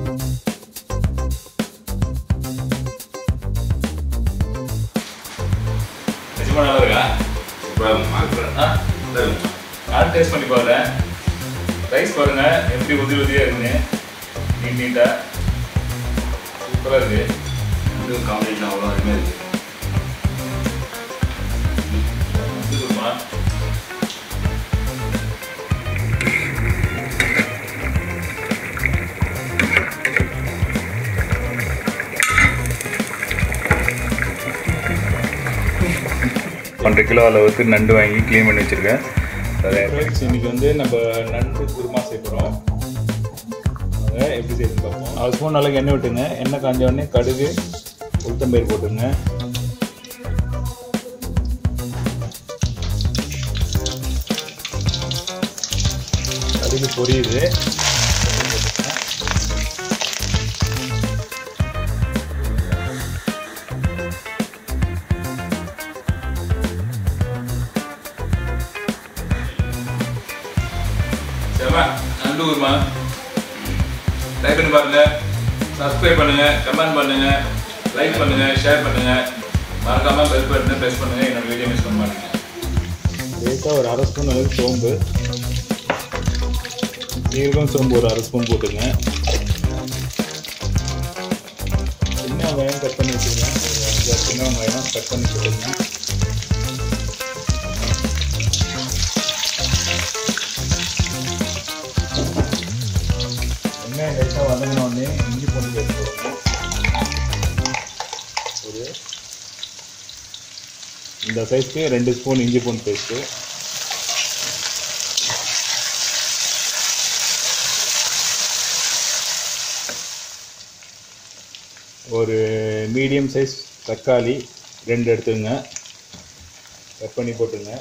நிஜமா நல்லா இருக்கா ஆ நான் டேஸ்ட் பண்ணி பாருங்க ரைஸ் பாருங்க எப்படி உதிரி உதிரியா இருக்குன்னு நீட் நீட்டா சூப்பராக இருக்கு இது காம்பினேஷன் அவ்வளோ அருமையாக இருக்குது சூப்பர்மா ஒன்றரை கிலோ அளவுக்கு நண்டு வாங்கி க்ளீன் பண்ணி வச்சுருக்கேன் இன்னைக்கு வந்து நம்ம நண்டு குருமா செய்கிறோம் அதை எப்படி செய்யணும் பார்ப்போம் அரை ஸ்பூன் அளவுக்கு எண்ணெய் விட்டுங்க எண்ணெய் காஞ்ச உடனே கடுகு உளுத்தம்பயிர் போட்டுங்க கடுகு பொரியுது சரிம்மா நண்டு ஊர்மா லைக் பண்ணி பாருங்க சப்ஸ்கிரைப் பண்ணுங்க கமெண்ட் பண்ணுங்க லைக் பண்ணுங்க ஷேர் பண்ணுங்க மறக்காம பெல் பட்டனை ப்ரெஸ் பண்ணுங்க என்னோட வீடியோ மிஸ் பண்ண மாட்டீங்க லேசாக ஒரு அரை ஸ்பூன் அளவுக்கு சோம்பு நீங்களும் சோம்பு ஒரு அரை ஸ்பூன் போட்டுங்க சின்ன வெங்காயம் கட் பண்ணி வச்சுருங்க ஒரு அஞ்சாறு சின்ன வெங்காயம் கட் பண்ணி போட்டுங்க வெங்காயம் லைட்டாக வதங்கின உடனே இஞ்சி பூண்டு பேஸ்ட் போடணும் ஒரு இந்த சைஸ்க்கு ரெண்டு ஸ்பூன் இஞ்சி பூண்டு பேஸ்ட்டு ஒரு மீடியம் சைஸ் தக்காளி ரெண்டு எடுத்துங்க கட் பண்ணி போட்டுங்க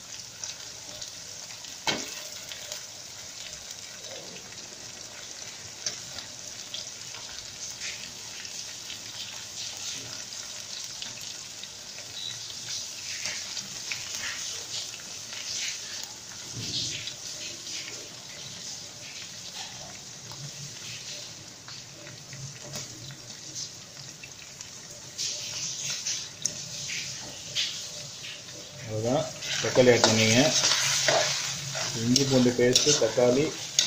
அதுதான் தக்காளி ஆட் பண்ணிங்க இஞ்சி பூண்டு பேஸ்ட்டு தக்காளி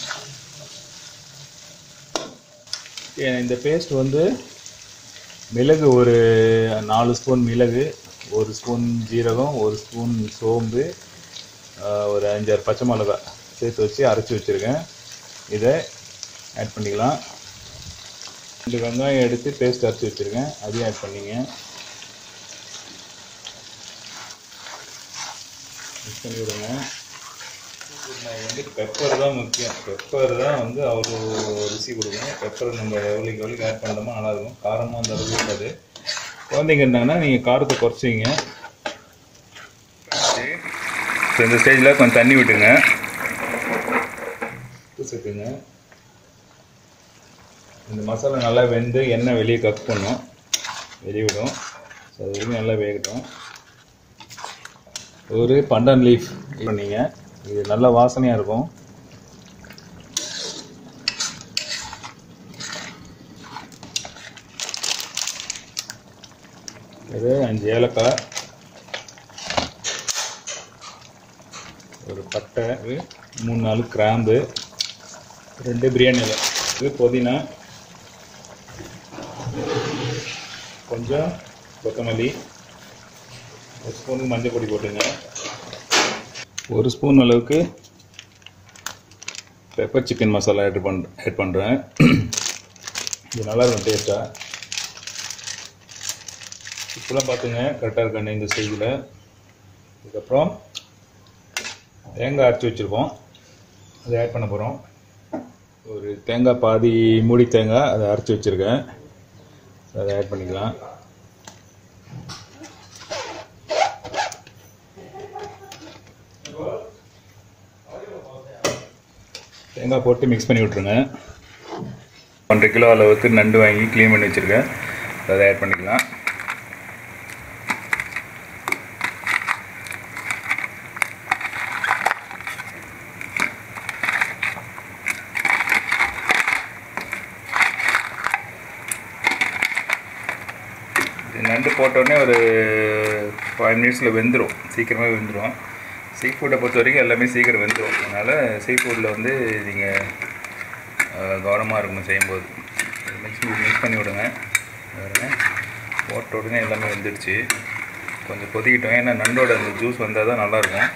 ஏ, இந்த பேஸ்ட் வந்து மிளகு ஒரு நாலு ஸ்பூன் மிளகு ஒரு ஸ்பூன் ஜீரகம் ஒரு ஸ்பூன் சோம்பு ஆ, ஒரு அஞ்சாறு பச்சை மிளகாய் சேர்த்து வச்சு அரைச்சி வச்சுருக்கேன் இதை ஆட் பண்ணிக்கலாம் ரெண்டு வெங்காயம் எடுத்து பேஸ்ட் அரைச்சி வச்சுருக்கேன் அதையும் ஆட் பண்ணிங்க மிக்ஸ் பண்ணி விடுங்க நான் வந்து பெப்பர் தான் முக்கியம் பெப்பர் தான் வந்து அவ்வளோ ருசி கொடுக்கும் பெப்பர் நம்ம எவ்வளோக்கு எவ்வளோக்கு ஆட் பண்ணோமோ நல்லாயிருக்கும் காரமாக அந்த அளவுக்கு இருக்காது குழந்தைங்க இருந்தாங்கன்னா நீங்கள் காரத்தை குறைச்சிங்க ஸோ இந்த ஸ்டேஜில் கொஞ்சம் தண்ணி விட்டுங்க உப்பு சேர்த்துங்க இந்த மசாலா நல்லா வெந்து எண்ணெய் வெளியே கக் பண்ணும் வெளியே விடும் ஸோ அது வரைக்கும் நல்லா வேகட்டும் ஒரு பண்டன் லீஃப் பண்ணீங்க இது நல்ல வாசனையாக இருக்கும் இது அஞ்சு ஏலக்காய் ஒரு பட்டை இது மூணு நாலு கிராம்பு ரெண்டு பிரியாணி இலை இது புதினா கொஞ்சம் கொத்தமல்லி ஒரு ஸ்பூனுக்கு மஞ்சள் பொடி போட்டுங்க ஒரு ஸ்பூன் அளவுக்கு பெப்பர் சிக்கன் மசாலா ஆட் பண் ஆட் பண்ணுறேன் இது நல்லா இருக்கும் டேஸ்ட்டாக இப்போலாம் பார்த்துங்க கரெக்டாக இருக்கானே இந்த ஸ்டேஜில் இதுக்கப்புறம் தேங்காய் அரைச்சி வச்சுருக்கோம் அதை ஆட் பண்ண போகிறோம் ஒரு தேங்காய் பாதி மூடி தேங்காய் அதை அரைச்சி வச்சுருக்கேன் அதை ஆட் பண்ணிக்கலாம் தேங்காய் போட்டு மிக்ஸ் பண்ணி விட்ருங்க ஒன்றரை கிலோ அளவுக்கு நண்டு வாங்கி க்ளீன் பண்ணி வச்சுருக்கேன் அதை ஆட் பண்ணிக்கலாம் நண்டு போட்டோடனே ஒரு ஃபைவ் மினிட்ஸில் வெந்துடும் சீக்கிரமாக வெந்துடும் சீ ஃபுட்டை பொறுத்த வரைக்கும் எல்லாமே சீக்கிரம் வெந்துடும் அதனால் சீ ஃபுட்டில் வந்து நீங்கள் கவனமாக இருக்கணும் செய்யும்போது மிக்ஸ் மிக்ஸ் பண்ணி விடுங்க பாருங்க போட்ட உடனே எல்லாமே வெந்துடுச்சு கொஞ்சம் கொதிக்கிட்டோம் ஏன்னா நண்டோட அந்த ஜூஸ் வந்தால் தான் நல்லாயிருக்கும்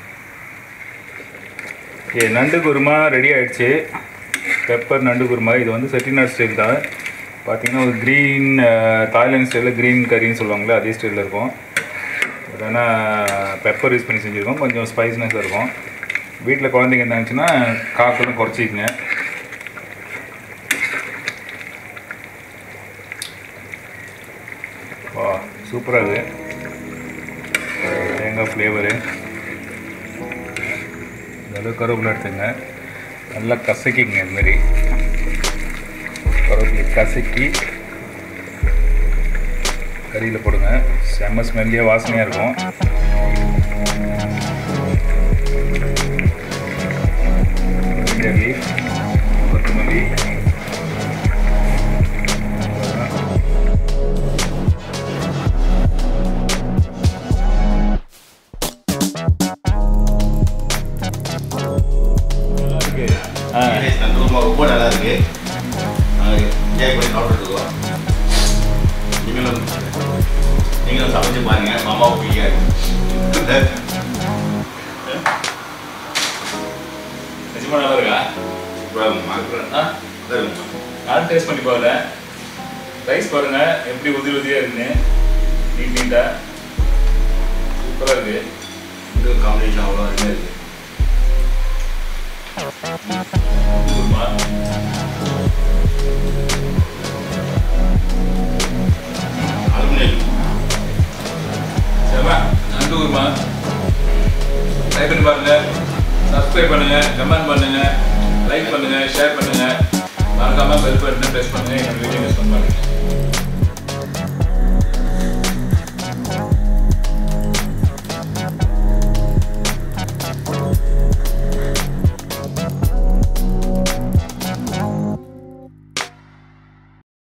ஓகே நண்டு குருமா ரெடி ஆயிடுச்சு பெப்பர் நண்டு குருமா இது வந்து செட்டிநாடு ஸ்டைல் தான் பார்த்தீங்கன்னா ஒரு க்ரீன் தாய்லாந்து ஸ்டைலில் க்ரீன் கறின்னு சொல்லுவாங்களே அதே ஸ்டைலில் இருக்கும் பட் ஆனால் பெப்பர் யூஸ் பண்ணி செஞ்சுருக்கோம் கொஞ்சம் ஸ்பைஸ்னஸ் இருக்கும் வீட்டில் குழந்தைங்க இருந்தாச்சுன்னா காக்கெல்லாம் குறைச்சிக்கங்க வா சூப்பராக இருக்குது தேங்காய் ஃப்ளேவரு இந்த அளவு கருவேப்பிலை எடுத்துங்க நல்லா கசக்கிங்க இது மாதிரி கருவேப்பிலை கசக்கி கறியில் போடுங்க செம்ம ஸ்மெல்லியாக வாசனையாக இருக்கும் ginger leaf, கொத்தமல்லி நல்லா இருக்கு ஆ நண்டு குருமா ரொம்ப நல்லா இருக்கு நாங்கள் என்ஜாய் பண்ணி சாப்பிட்டுருக்கோம் நீங்களும் நீங்களும் சமைச்சு பாருங்க மாமாவுக்கு பிடிக்காது நிஜமா நல்லா இருக்கா சூப்பராக இருக்குமா ஆ நல்லா இருக்குமா நான் டேஸ்ட் பண்ணி பார்க்கல ரைஸ் பாருங்க எப்படி உதிரி உதிரியாக இருக்குன்னு நீட் நீட்டாக சூப்பராக இருக்கு இந்த காம்பினேஷன் அவ்வளோ அருமையாக இருக்கு குருமா அருமையாக செம நண்டு குருமா ட்ரை பண்ணி பாருங்க சப்ஸ்கிரைப் பண்ணுங்க கமெண்ட் பண்ணுங்க லைக் பண்ணுங்க ஷேர் பண்ணுங்க மறக்காம பெல் பட்டனை ப்ரெஸ் பண்ணுங்க என்னோட வீடியோ மிஸ் பண்ண பாருங்க